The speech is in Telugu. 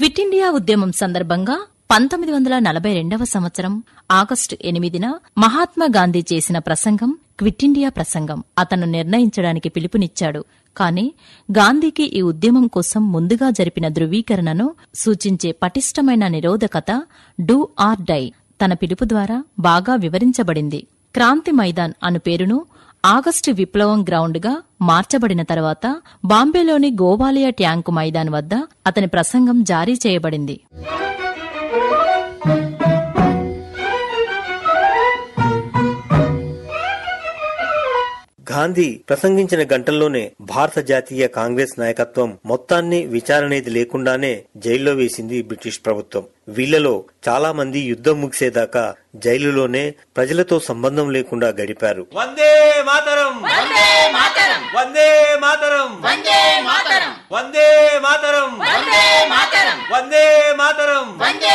క్విట్ ఇండియా ఉద్యమం సందర్భంగా పంతొమ్మిది వందల నలభై రెండవ సంవత్సరం ఆగస్టు ఎనిమిదిన మహాత్మా గాంధీ చేసిన ప్రసంగం క్విట్ ఇండియా ప్రసంగం అతను నిర్ణయించడానికి పిలుపునిచ్చాడు కాని గాంధీకి ఈ ఉద్యమం కోసం ముందుగా జరిపిన ధృవీకరణను సూచించే పటిష్టమైన నిరోధకత డూ ఆర్ డై తన పిలుపు ద్వారా బాగా వివరించబడింది క్రాంతి మైదాన్ అను పేరును ఆగస్టు విప్లవం గ్రౌండ్గా మార్చబడిన తర్వాత బాంబేలోని గోవాలియా ట్యాంకు మైదాన్ వద్ద అతని ప్రసంగం జారీ చేయబడింది గాంధీ ప్రసంగించిన గంటల్లోనే భారత జాతీయ కాంగ్రెస్ నాయకత్వం మొత్తాన్ని విచారణేది లేకుండానే జైల్లో వేసింది బ్రిటిష్ ప్రభుత్వం వీళ్లలో చాలా మంది యుద్ధం ముగిసేదాకా జైలులోనే ప్రజలతో సంబంధం లేకుండా గడిపారు వందే మాతరం వందే మాతరం వందే మాతరం వందే మాతరం వందే మాతరం వందే మాతరం వందే మాతరం వందే